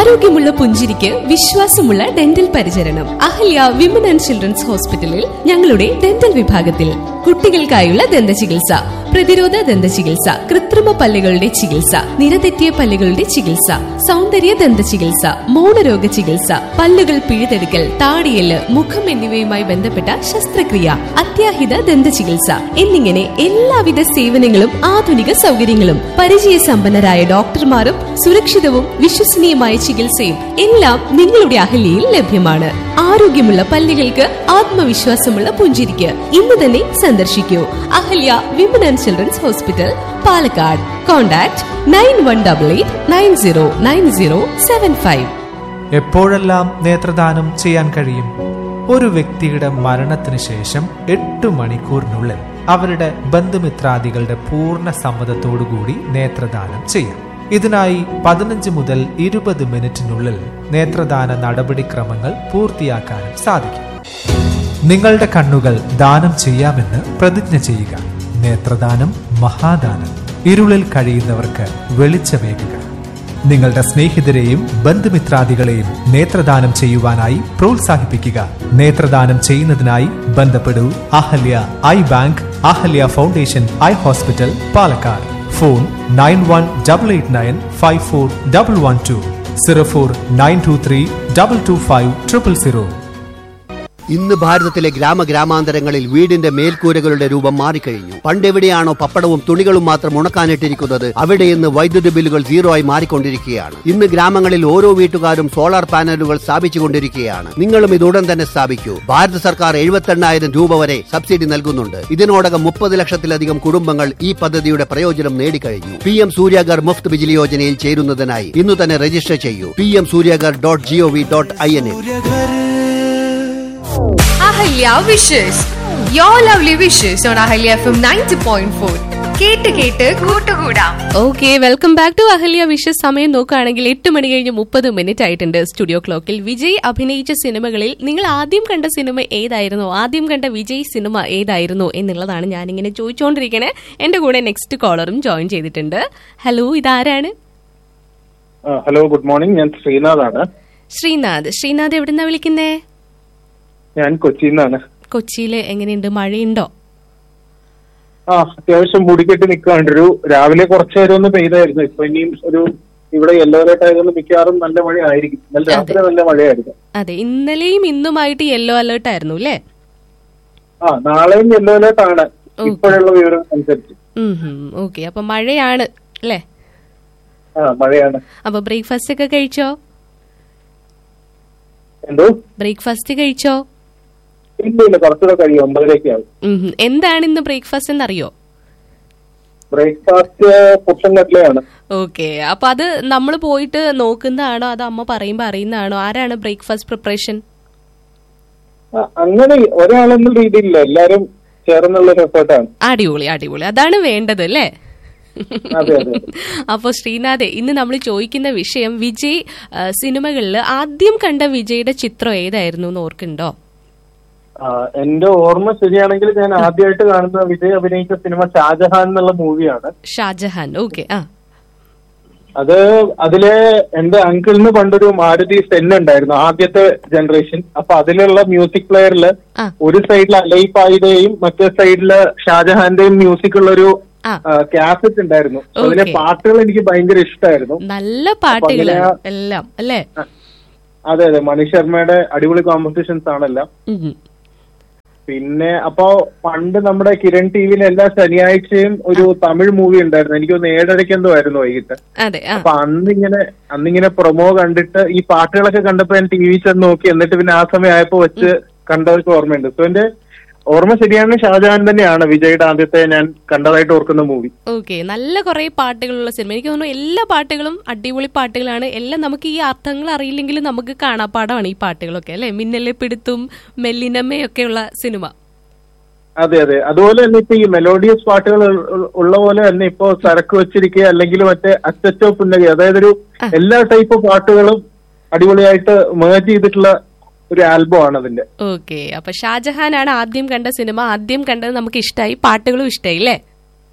ആരോഗ്യമുള്ള പുഞ്ചിരിക്ക് വിശ്വാസമുള്ള ഡെന്റൽ പരിചരണം അഹല്യ വിമൻ ആൻഡ് ചിൽഡ്രൻസ് ഹോസ്പിറ്റലിൽ ഞങ്ങളുടെ ഡെന്റൽ വിഭാഗത്തിൽ കുട്ടികൾക്കായുള്ള ദന്ത ചികിത്സ പ്രതിരോധ ദന്ത ചികിത്സ കൃത്രിമ പല്ലുകളുടെ ചികിത്സ നിരതെറ്റിയ പല്ലുകളുടെ ചികിത്സ സൗന്ദര്യ ദന്ത ചികിത്സ മൗനരോഗ ചികിത്സ പല്ലുകൾ പിഴുതെടുക്കൽ താടിയല് മുഖം എന്നിവയുമായി ബന്ധപ്പെട്ട ശസ്ത്രക്രിയ അത്യാഹിത ദന്ത ചികിത്സ എന്നിങ്ങനെ എല്ലാവിധ സേവനങ്ങളും ആധുനിക സൗകര്യങ്ങളും പരിചയസമ്പന്നരായ ഡോക്ടർമാരും സുരക്ഷിതവും വിശ്വസനീയമായ ചികിത്സയും എല്ലാം നിങ്ങളുടെ അഹല്യയിൽ ലഭ്യമാണ് ആരോഗ്യമുള്ള പല്ലുകൾക്ക് ആത്മവിശ്വാസമുള്ള പുഞ്ചിരിക്ക് ഇന്ന് തന്നെ സന്ദർശിക്കൂ Ahalya women and children's hospital Palakkad contact nine one double eight nine zero nine zero seven five എപ്പോഴെല്ലാം നേത്രദാനം ചെയ്യാൻ കഴിയും ഒരു വ്യക്തിയുടെ മരണത്തിന് ശേഷം എട്ട് മണിക്കൂറിനുള്ളിൽ അവരുടെ ബന്ധുമിത്രാദികളുടെ പൂർണ്ണ സമ്മതത്തോടുകൂടി നേത്രദാനം ചെയ്യാം ഇതിനായി പതിനഞ്ച് മുതൽ ഇരുപത് മിനിറ്റിനുള്ളിൽ നേത്രദാന നടപടിക്രമങ്ങൾ പൂർത്തിയാക്കാനും സാധിക്കും നിങ്ങളുടെ കണ്ണുകൾ ദാനം ചെയ്യാമെന്ന് പ്രതിജ്ഞ ചെയ്യുക നേത്രദാനം മഹാദാനം ഇരുളിൽ കഴിയുന്നവർക്ക് വെളിച്ചമേകുക നിങ്ങളുടെ സ്നേഹിതരെയും ബന്ധുമിത്രാദികളെയും നേത്രദാനം ചെയ്യുവാനായി പ്രോത്സാഹിപ്പിക്കുക നേത്രദാനം ചെയ്യുന്നതിനായി ബന്ധപ്പെടൂ Ahalya eye bank Ahalya foundation eye hospital Palakkad phone nine one double eight nine five four double one two zero four nine two three double two five triple zero ഇന്ന് ഭാരതത്തിലെ ഗ്രാമഗ്രാമാന്തരങ്ങളിൽ വീടിന്റെ മേൽക്കൂരകളുടെ രൂപം മാറിക്കഴിഞ്ഞു പണ്ടെവിടെയാണോ പപ്പടവും തുണികളും മാത്രം ഉണക്കാനിട്ടിരിക്കുന്നത് അവിടെ ഇന്ന് വൈദ്യുതി ബില്ലുകൾ സീറോ ആയി മാറിക്കൊണ്ടിരിക്കുകയാണ് ഇന്ന് ഗ്രാമങ്ങളിൽ ഓരോ വീട്ടുകാരും സോളാർ പാനലുകൾ സ്ഥാപിച്ചുകൊണ്ടിരിക്കുകയാണ് നിങ്ങളും ഇത് ഉടൻ തന്നെ സ്ഥാപിക്കൂ ഭാരത സർക്കാർ എഴുപത്തെണ്ണായിരം രൂപ വരെ സബ്സിഡി നൽകുന്നുണ്ട് ഇതിനോടകം മുപ്പത് ലക്ഷത്തിലധികം കുടുംബങ്ങൾ ഈ പദ്ധതിയുടെ പ്രയോജനം നേടിക്കഴിഞ്ഞു പി എം സൂര്യാഗർ മുഫ്ത് ബിജിലി യോജനയിൽ ചേരുന്നതിനായി ഇന്ന് തന്നെ രജിസ്റ്റർ ചെയ്യൂ P M Suryaghar dot G O V dot I N Ahalya wishes your lovely wishes on Ahalya F M ninety point four കേട്ട് കേട്ട് കൂട്ടുകൂടാം okay welcome back to Ahalya wishes സമയം നോക്കുകയാണെങ്കിൽ എട്ട് മണി കഴിഞ്ഞ് മുപ്പത് മിനിറ്റ് ആയിട്ടുണ്ട് സ്റ്റുഡിയോ ക്ലോക്കിൽ വിജയ് അഭിനയിച്ച സിനിമകളിൽ നിങ്ങൾ ആദ്യം കണ്ട സിനിമ ഏതായിരുന്നു ആദ്യം കണ്ട വിജയ് സിനിമ ഏതായിരുന്നു എന്നുള്ളതാണ് ഞാനിങ്ങനെ ചോദിച്ചുകൊണ്ടിരിക്കണേ എന്റെ കൂടെ നെക്സ്റ്റ് കോളറും ജോയിൻ ചെയ്തിട്ടുണ്ട് ഹലോ ഇതാരാണ് ആ, ഹലോ ഗുഡ് മോർണിംഗ് ഞാൻ ശ്രീനാഥാണ് ശ്രീനാഥ് ശ്രീനാഥ് എവിടുന്നാ വിളിക്കുന്നേ ഞാൻ കൊച്ചിയിൽ നിന്നാണ് കൊച്ചിയിൽ എങ്ങനെയുണ്ട് മഴയുണ്ടോ ആ അത്യാവശ്യം മുടിക്കെട്ടി നിൽക്കാണ്ട് ഒരു രാവിലെ കുറച്ചു നേരം ഒന്ന് പെയ്തായിരുന്നു ഇപ്പൊ ഇനിയും ഒരു ഇവിടെ യെല്ലോ അലേർട്ട് ആയതുകൊണ്ട് മിക്കവാറും നല്ല മഴ ആയിരിക്കും ഇന്നലെ രാത്രി നല്ല മഴയായിരുന്നു അതെ ഇന്നലെയും ഇന്നുമായിട്ട് യെല്ലോ അലേർട്ട് ആയിരുന്നു അല്ലേ ആ നാളെയും യെല്ലോ അലേർട്ട് ആണ് ഇപ്പോഴുള്ള വിവരം അനുസരിച്ച് ഓക്കെ അപ്പൊ മഴയാണ് അല്ലേ ആ മഴയാണ് അപ്പൊ ബ്രേക്ക്ഫാസ്റ്റ് ഒക്കെ കഴിച്ചോ എന്തോ ബ്രേക്ക്ഫാസ്റ്റ് കഴിച്ചോ ഇല്ല ഇല്ല കുറച്ചുകൂടെ കഴിയും ഒമ്പതരയൊക്കെ ആവും ഉം ഹും. എന്താണ് ഇന്ന് ബ്രേക്ക്ഫാസ്റ്റ് എന്നറിയോ ബ്രേക്ക്ഫാസ്റ്റ് പുട്ടും കട്ട്ലയാണ് ഓക്കെ അപ്പൊ അത് നമ്മൾ പോയിട്ട് നോക്കുന്നതാണോ അത് അമ്മ പറയുമ്പോ അറിയുന്നതാണോ ആരാണ് ബ്രേക്ക്ഫാസ്റ്റ് പ്രിപ്പറേഷൻ ആ, അങ്ങനെ ഒരാളെന്നുള്ള രീതിയില്ല എല്ലാരും ചേർന്നുള്ള ഒരു എഫേർട്ടാണ് അടിപൊളി അടിപൊളി അതാണ് വേണ്ടത് അല്ലേ അതെ അതെ അപ്പൊ ശ്രീനാഥെ ഇന്ന് നമ്മൾ ചോദിക്കുന്ന വിഷയം വിജയ് സിനിമകളിൽ ആദ്യം കണ്ട വിജയുടെ ചിത്രം ഏതായിരുന്നു എന്ന് ഓർക്കുന്നുണ്ടോ ആ, എന്റെ ഓർമ്മ ശരിയാണെങ്കിൽ ഞാൻ ആദ്യമായിട്ട് കാണുന്ന വിജയ് അഭിനയിച്ച സിനിമ ഷാജഹാൻ എന്നുള്ള മൂവിയാണ് ഷാജഹാൻ ഓക്കെ ആ അത് അതിലെ എന്റെ അങ്കിളിന് പണ്ടൊരു മാരുതി സെൻ ഉണ്ടായിരുന്നു ആദ്യത്തെ ജനറേഷൻ അപ്പൊ അതിലുള്ള മ്യൂസിക് പ്ലെയറിൽ ആ. ഒരു സൈഡിൽ അലൈഫായുടെയും മറ്റേ സൈഡില് ഷാജഹാന്റെയും മ്യൂസിക് ഉള്ള ഒരു ആ. കാസറ്റ് ഉണ്ടായിരുന്നു അതിലെ Okay. പാട്ടുകൾ എനിക്ക് ഭയങ്കര ഇഷ്ടമായിരുന്നു നല്ല പാട്ടുകളാണ് അങ്ങനെയാ- എല്ലാം അല്ലേ അതെ അതെ മണി ശർമ്മയുടെ അടിപൊളി കോമ്പറ്റീഷൻസ് ആണെല്ലാം ഉം. പിന്നെ അപ്പോ പണ്ട് നമ്മുടെ കിരൺ ടി വിയിൽ എല്ലാ ശനിയാഴ്ചയും ഒരു തമിഴ് മൂവി ഉണ്ടായിരുന്നു എനിക്ക് തോന്നുന്നു ഏഴരയ്ക്ക് എന്തോ ആയിരുന്നു വൈകിട്ട് അതെ ആ അപ്പൊ അന്നിങ്ങനെ അന്നിങ്ങനെ പ്രൊമോ കണ്ടിട്ട് ഈ പാട്ടുകളൊക്കെ കണ്ടപ്പോ ഞാൻ ടി വി ചെന്ന് നോക്കി എന്നിട്ട് പിന്നെ ആ സമയം ആയപ്പോ വെച്ച് കണ്ടവർക്ക് ഓർമ്മയുണ്ട് സോ എന്റെ ഓർമ്മ ശരിയാണ് ഷാജഹാൻ തന്നെയാണ് വിജയുടെ ആദ്യത്തെ ഞാൻ കണ്ടതായിട്ട് ഓർക്കുന്ന മൂവി ഓക്കെ നല്ല കുറെ പാട്ടുകളുള്ള സിനിമ എനിക്ക് തോന്നുന്നു എല്ലാ പാട്ടുകളും അടിപൊളി പാട്ടുകളാണ് എല്ലാം നമുക്ക് ഈ അർത്ഥങ്ങൾ അറിയില്ലെങ്കിലും നമുക്ക് കാണാപ്പാടമാണ് ഈ പാട്ടുകളൊക്കെ അല്ലെ മിന്നലെ പിടുത്തും മെല്ലിനമ്മയൊക്കെയുള്ള സിനിമ അതെ അതെ അതുപോലെ തന്നെ ഇപ്പൊ ഈ മെലോഡിയസ് പാട്ടുകൾ ഉള്ള- ഉള്ള പോലെ തന്നെ ഇപ്പൊ സരക്ക് വെച്ചിരിക്കുക അല്ലെങ്കിൽ മറ്റേ അച്ചച്ചോ പുന്നകി അതായത് ഒരു എല്ലാ ടൈപ്പ് പാട്ടുകളും അടിപൊളിയായിട്ട് മേജ് ചെയ്തിട്ടുള്ള ഒരു ആൽബം ആണ് അതിന്റെ ഓക്കെ അപ്പൊ ഷാജഹാനാണ് ആദ്യം കണ്ട സിനിമ ആദ്യം കണ്ടത് നമുക്ക് ഇഷ്ടമായി പാട്ടുകളും ഇഷ്ടമായി അല്ലേ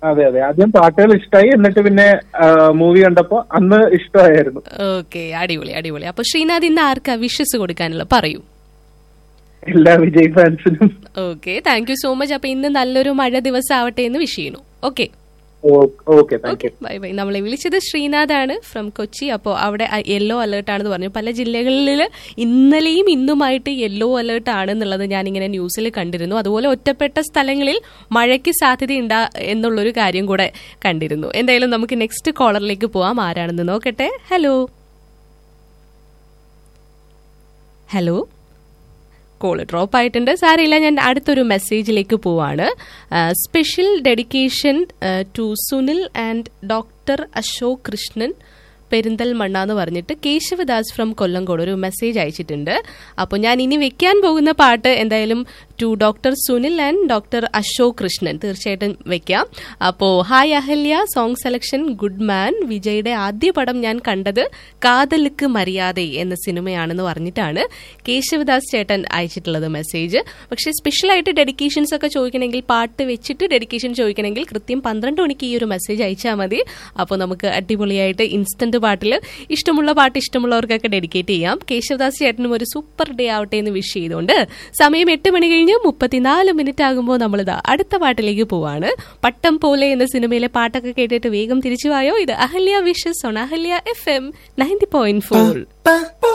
അതെ അതെ ആദ്യം പാട്ടുകൾ ഇഷ്ടമായി എന്നിട്ട് പിന്നെ മൂവി കണ്ടപ്പോ അന്ന് ഇഷ്ടമായിരുന്നു ഓക്കെ അടിപൊളി അടിപൊളി അപ്പൊ ശ്രീനാഥ് ഇന്ന് ആർക്കാ വിഷസ് കൊടുക്കാനുള്ള പറയൂ എല്ലാ വിജയ് ഫാൻസിനും okay thank you so much അപ്പൊ ഇന്ന് നല്ലൊരു മഴ ദിവസം ആവട്ടെ എന്ന് വിഷ് ചെയ്യുന്നു okay okay thank you bye bye നമ്മളെ വിളിച്ചത് ശ്രീനാഥ് ആണ് ഫ്രം കൊച്ചി അപ്പോൾ അവിടെ യെല്ലോ അലേർട്ട് ആണെന്ന് പറഞ്ഞു പല ജില്ലകളിൽ ഇന്നലെയും ഇന്നുമായിട്ട് യെല്ലോ അലേർട്ട് ആണെന്നുള്ളത് ഞാനിങ്ങനെ ന്യൂസിൽ കണ്ടിരുന്നു അതുപോലെ ഒറ്റപ്പെട്ട സ്ഥലങ്ങളിൽ മഴയ്ക്ക് സാധ്യതയുണ്ടാ എന്നുള്ളൊരു കാര്യം കൂടെ കണ്ടിരുന്നു എന്തായാലും നമുക്ക് നെക്സ്റ്റ് കോളറിലേക്ക് പോവാം ആരാണെന്ന് നോക്കട്ടെ ഹലോ ഹലോ കോള് ഡ്രോപ്പ് ആയിട്ടുണ്ട് സാരമില്ല ഞാൻ അടുത്തൊരു മെസ്സേജിലേക്ക് പോവാണ് special dedication to Sunil and doctor Ashok Krishnan Perinthalmanna എന്ന് പറഞ്ഞിട്ട് കേശവദാസ് ഫ്രം കൊല്ലങ്കോട് ഒരു മെസ്സേജ് അയച്ചിട്ടുണ്ട് അപ്പോൾ ഞാൻ ഇനി വെക്കാൻ പോകുന്ന പാട്ട് എന്തായാലും to doctor Sunil and doctor Ashok Krishnan തീർച്ചയായിട്ടും വെക്കാം അപ്പോൾ hi Ahalya song selection good man വിജയുടെ ആദ്യ പടം ഞാൻ കണ്ടത് കാതലുക്ക് മര്യാദ എന്ന സിനിമയാണെന്ന് പറഞ്ഞിട്ടാണ് കേശവദാസ് ചേട്ടൻ അയച്ചിട്ടുള്ളത് മെസ്സേജ് പക്ഷേ സ്പെഷ്യലായിട്ട് ഡെഡിക്കേഷൻസ് ഒക്കെ ചോദിക്കണമെങ്കിൽ പാട്ട് വെച്ചിട്ട് ഡെഡിക്കേഷൻ ചോദിക്കണമെങ്കിൽ കൃത്യം പന്ത്രണ്ട് മണിക്ക് ഈ ഒരു മെസ്സേജ് അയച്ചാൽ മതി അപ്പോൾ നമുക്ക് അടിപൊളിയായിട്ട് ഇൻസ്റ്റന്റ് പാട്ടിൽ ഇഷ്ടമുള്ള പാട്ട് ഇഷ്ടമുള്ളവർക്കൊക്കെ ഡെഡിക്കേറ്റ് ചെയ്യാം കേശവദാസ് ചേട്ടനും ഒരു സൂപ്പർ ഡേ ആവട്ടെ എന്ന് വിഷ് ചെയ്തുകൊണ്ട് സമയം എട്ട് മണി കഴിഞ്ഞ് മുപ്പത്തിനാല് മിനിറ്റ് ആകുമ്പോൾ നമ്മളിതാ അടുത്ത പാട്ടിലേക്ക് പോവാണ് പട്ടം പോലെ എന്ന സിനിമയിലെ പാട്ടൊക്കെ കേട്ടിട്ട് വേഗം തിരിച്ചു വായോ ഇത് Ahalya wishes on Ahalya F M ninety point four